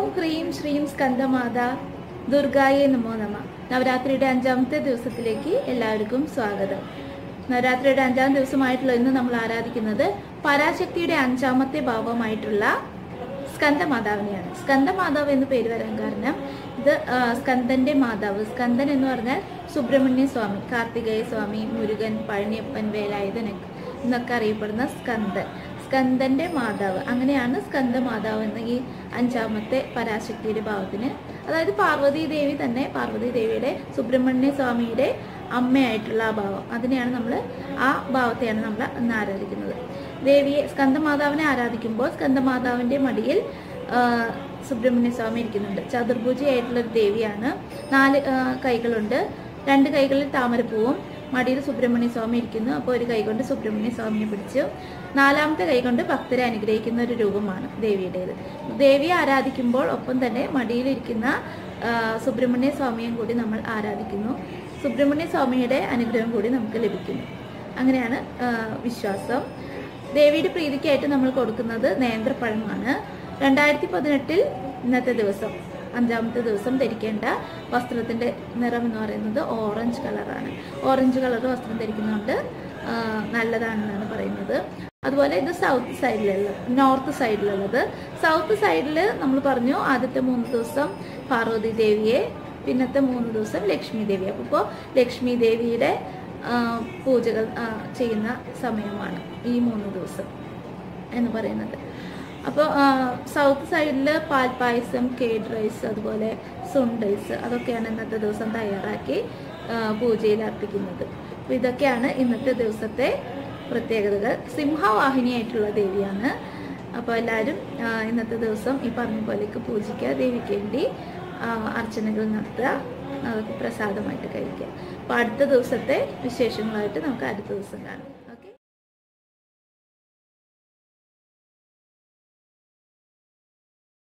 ഹ്രീം ശ്രീം സ്കന്ദമാത ദുർഗായെ നമോ നമ നവരാത്രിയുടെ അഞ്ചാമത്തെ ദിവസത്തിലേക്ക് എല്ലാവർക്കും സ്വാഗതം നവരാത്രിയുടെ അഞ്ചാം ദിവസമായിട്ടുള്ള ഇന്ന് നമ്മൾ ആരാധിക്കുന്നത് പരാശക്തിയുടെ അഞ്ചാമത്തെ ഭാവമായിട്ടുള്ള സ്കന്ദമാതാവിനെയാണ് സ്കന്ദമാതാവ് എന്ന് പേര് വരാൻ കാരണം ഇത് ആ, സ്കന്ദന്റെ മാതാവ് സ്കന്ദൻ എന്ന് പറഞ്ഞാൽ സുബ്രഹ്മണ്യ സ്വാമി കാർത്തികേയ സ്വാമി മുരുകൻ പഴനിയപ്പൻ വേലായുധൻ എന്നൊക്കെ അറിയപ്പെടുന്ന സ്കന്ദൻ സ്കന്ദന്റെ മാതാവ് അങ്ങനെയാണ് സ്കന്ദ മാതാവ് എന്ന ഈ അഞ്ചാമത്തെ പരാശക്തിയുടെ ഭാവത്തിന് അതായത് പാർവതി ദേവി തന്നെ പാർവതി ദേവിയുടെ സുബ്രഹ്മണ്യ സ്വാമിയുടെ അമ്മയായിട്ടുള്ള ആ ഭാവം അതിനെയാണ് നമ്മൾ ആ ഭാവത്തെയാണ് നമ്മൾ ഇന്ന് ആരാധിക്കുന്നത് ദേവിയെ സ്കന്ദമാതാവിനെ ആരാധിക്കുമ്പോൾ സ്കന്ദമാതാവിന്റെ മടിയിൽ ആ, സുബ്രഹ്മണ്യ സ്വാമി ഇരിക്കുന്നുണ്ട് ചതുർഭുജിയായിട്ടുള്ള ഒരു ദേവിയാണ് നാല് ആ, കൈകളുണ്ട് രണ്ട് കൈകളിൽ താമരപ്പൂവും മടിയിൽ സുബ്രഹ്മണ്യ സ്വാമി ഇരിക്കുന്നു അപ്പോൾ ഒരു കൈ കൊണ്ട് സുബ്രഹ്മണ്യ സ്വാമിയെ പിടിച്ചു നാലാമത്തെ കൈ കൊണ്ട് ഭക്തരെ അനുഗ്രഹിക്കുന്ന ഒരു രൂപമാണ് ദേവിയുടേത് ദേവിയെ ആരാധിക്കുമ്പോൾ ഒപ്പം തന്നെ മടിയിലിരിക്കുന്ന ആ, സുബ്രഹ്മണ്യ സ്വാമിയും കൂടി നമ്മൾ ആരാധിക്കുന്നു സുബ്രഹ്മണ്യ സ്വാമിയുടെ അനുഗ്രഹം കൂടി നമുക്ക് ലഭിക്കുന്നു അങ്ങനെയാണ് ആ, വിശ്വാസം ദേവിയുടെ പ്രീതിക്കായിട്ട് നമ്മൾ കൊടുക്കുന്നത് നേന്ത്രപ്പഴമാണ് രണ്ടായിരത്തി പതിനെട്ടിൽ ഇന്നത്തെ ദിവസം അഞ്ചാമത്തെ ദിവസം ധരിക്കേണ്ട വസ്ത്രത്തിന്റെ നിറം എന്ന് പറയുന്നത് ഓറഞ്ച് കളറാണ് ഓറഞ്ച് കളർ വസ്ത്രം ധരിക്കുന്നതുകൊണ്ട് ആ, നല്ലതാണെന്നാണ് പറയുന്നത് അതുപോലെ ഇത് സൗത്ത് സൈഡിലുള്ള നോർത്ത് സൈഡിലുള്ളത് സൗത്ത് സൈഡിൽ നമ്മൾ പറഞ്ഞു ആദ്യത്തെ മൂന്ന് ദിവസം പാർവതി ദേവിയെ പിന്നത്തെ മൂന്ന് ദിവസം ലക്ഷ്മി ദേവിയെ അപ്പോൾ ലക്ഷ്മി ദേവിയുടെ ആ, പൂജകൾ ആ, ചെയ്യുന്ന സമയമാണ് ഈ മൂന്ന് ദിവസം എന്ന് പറയുന്നത് അപ്പോൾ സൗത്ത് സൈഡിൽ പാൽപ്പായസം കേഡ് റൈസ് അതുപോലെ സുണ്ടൈസ് അതൊക്കെയാണ് ഇന്നത്തെ ദിവസം തയ്യാറാക്കി ആ, പൂജയിൽ അർപ്പിക്കുന്നത് അപ്പോൾ ഇതൊക്കെയാണ് ഇന്നത്തെ ദിവസത്തെ പ്രത്യേകതകൾ സിംഹവാഹിനിയായിട്ടുള്ള ദേവിയാണ് അപ്പോൾ എല്ലാവരും ആ, ഇന്നത്തെ ദിവസം ഈ പറഞ്ഞ പോലെയൊക്കെ പൂജിക്കുക ദേവിക്ക് വേണ്ടി ആ, അർച്ചനകൾ നടത്തുക അതൊക്കെ പ്രസാദമായിട്ട് കഴിക്കുക അപ്പോൾ അടുത്ത ദിവസത്തെ വിശേഷങ്ങളായിട്ട് നമുക്ക് അടുത്ത ദിവസം കാണാം